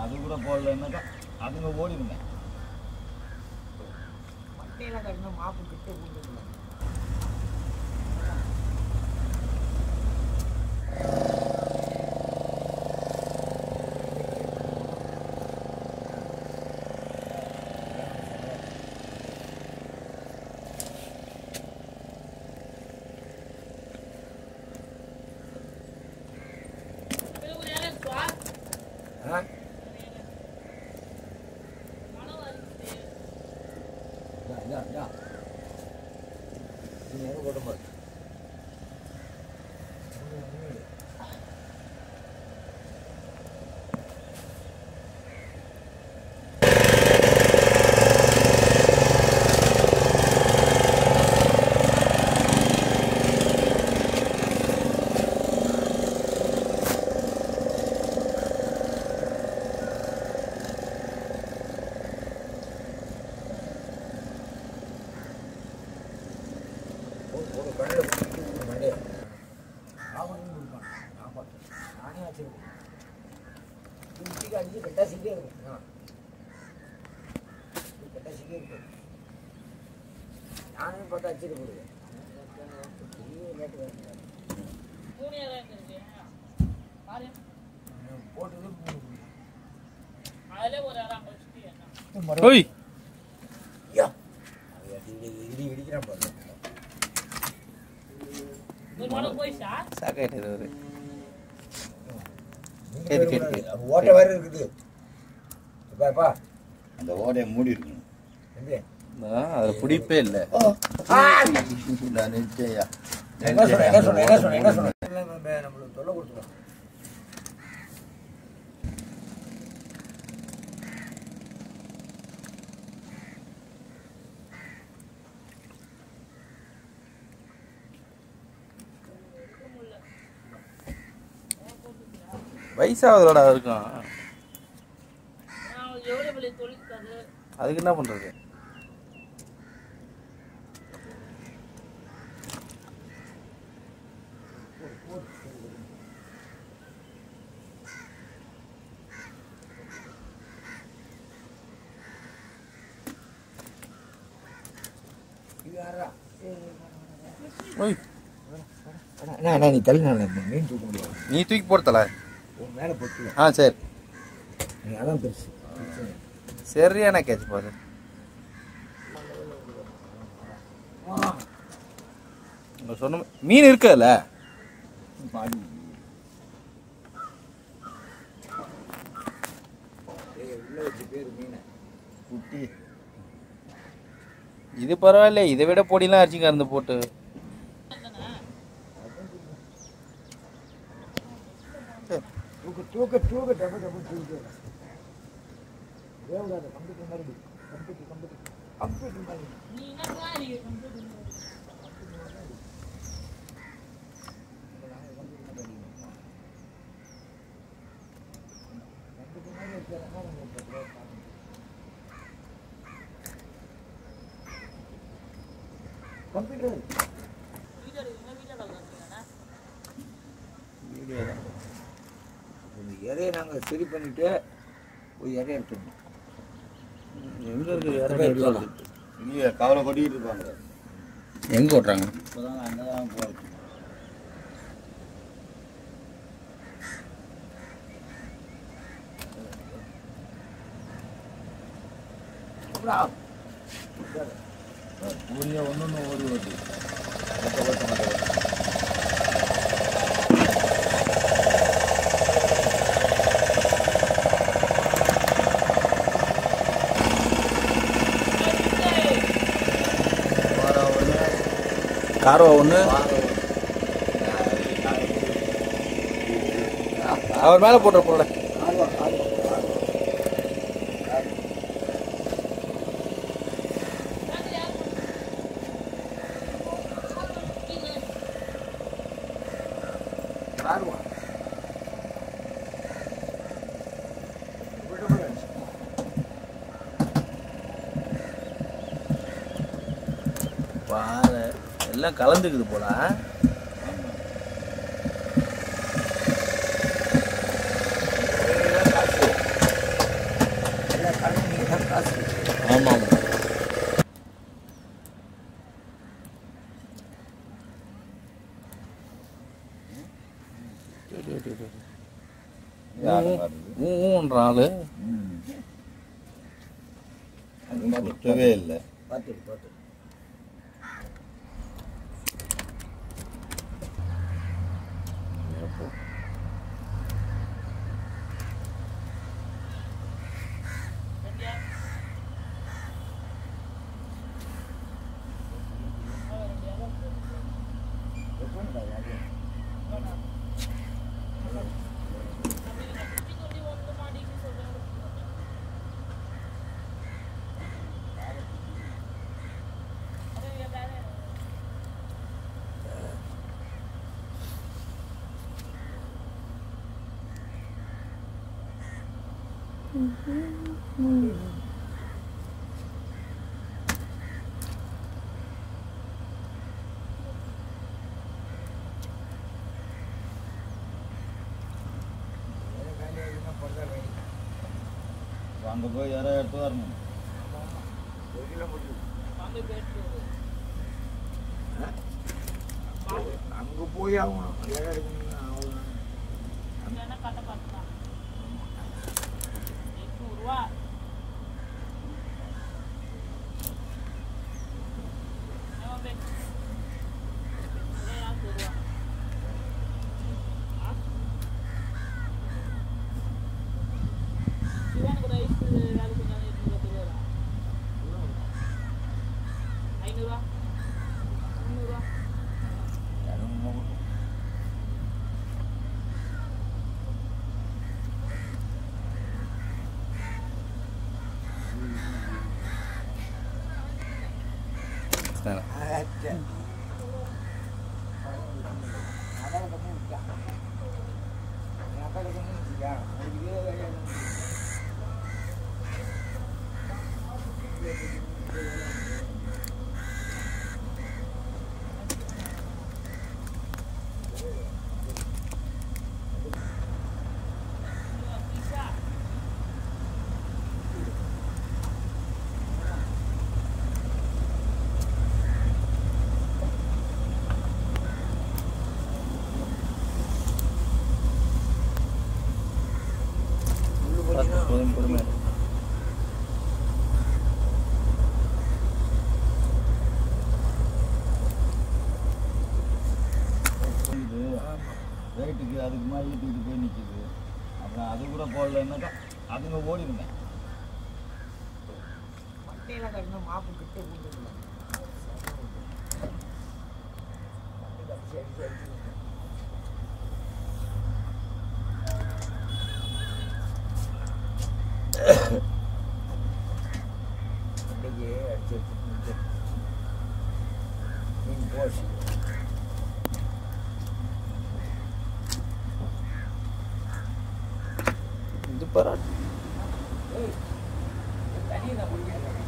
அது கூட போடலன்னாக்கா அதுங்க ஓடிடுங்க மண்டையெல்லாம் கட்டணும் மாப்பு கிட்ட கூட்டு ஆ யா, யா, யா. நீ எங்க போட்ட பாரு. போடு, போடு, கண்ணுல குத்திட்டு விடு மண்டைய. ஆவணியும் கொடுப்பான். ஆமா. நானே வச்சிருக்கேன். குத்திக்கு அடிச்சு கட்டாசிக்கிட்டே இருக்கும். ஆ. இது கட்டாசிக்கிட்டே இருக்கும். நானே பார்த்தா அடிச்சுட்டு போடுவேன். பெரிய rate வேற. போட்டது மூணு புள்ளி. ஓய் ஐயா. அது அடி, இடி, இடி இடிக்கிறான் பாரு. சாக்காயிட்டாரு அவரு நீங்க கேட்டு, பேரு கேட்டு, கூட அது ஓட்டை வேற இருக்குது பாப்பா அந்த ஓடையை மூடி இருக்கணும் தம்பி நான் அதுல பிடிப்பே இல்லை நான் நிச்சயா என்ன சொன்ன என்ன சொன்ன என்ன சொன்ன என்ன சொன்ன நம்ம- நம்மளுக்கு தொல்லை கொடுத்துருவோம் வயசாவதோட இருக்கும் அதுக்கு என்ன பண்றது இது யாரா ஓய் அண்ணா அண்ணா நீ தள்ளி நான் மீன் தூக்க முடியாது நீ தூக்கி போடுத்தல உன் மேலே போட்டு ஆ சரி நீ அதான் பெருசு சரியான கேட்ச் பாரு உங்க சொன்ன மா- மீன் இருக்குல்ல பாடி ஏய் உள்ள வச்சு பேர் மீனை குட்டி இது பரவாயில்ல இதை விட பொடிலாம் அரிச்சிங்க இருந்து போட்டு தூக்கு தூக்க தூக்க டப்பு டப்பு தூக்கு வேவுடாத கம்ப்யூட்டர் மாதிரி கம்ப்யூட்டர் கம்ப்யூட்டர் கம்ப்யூட்டர் மாதிரி கம்ப்யூட்டர் வீடியோ தான் இந்த இறையை நாங்கள் சரி பண்ணிட்டு போய் இறைய எடுத்துடணும் எங்க இருக்கு வேற போய் இடத்துல எடுக்கலாம். இருக்கு. இல்லையே கவலை கொட்டிட்டு இருப்பாங்க எங்க ஓட்டுறாங்க இப்போதான் அங்கே தான் போகிறது ஊரில் ஒன்று ஒன்று ஓடி ஓடி ஓட்ட ஓட்ட ஓட்ட ஓட்ட வாரம் ஒன்று காரோ ஒன்று அவர் மேலே போட்டுற போல பாரு எல்லாம் கலந்துக்குது போல ஆமாம் ஆமாம் யாரும் வருது ஊன்ற ஆளு ம். அது சுத்தவே இல்லை பார்த்து பார்த்து அங்கே போய் யாரோ எடுத்து வரணும் அங்கே போய் ஆகணும் இடம் எடுக்கணும்னு அவ்வளோதான் சரி. ஆச்சே. அதான் கம்மி விட்டா. என் அக்கா கம்மி விட்டுச்சா? ஒரு கிலோ வேலையா முள்ளு பார்த்து போச்சுன்னா பொறுமை பொறுமையா இரு. இது ரைட்டுக்கு அதுக்கு மாதிரி ஈட்டிட்டு போய் நிற்கிது அப்புறம் அது கூட போடலன்னாக்கா அதுங்க ஓடிடுங்க மட்டையில கட்டின மாப்பு கிட்ட கூட்டுக்கலாம் அடிச்சு அடிச்சு அடிச்சு மண்டைக்கு அடிச்சு அடிச்சு மீன் போச்சு இது பரவாயில்ல ஏய் தண்ணி நான் குடிக்கிறேன்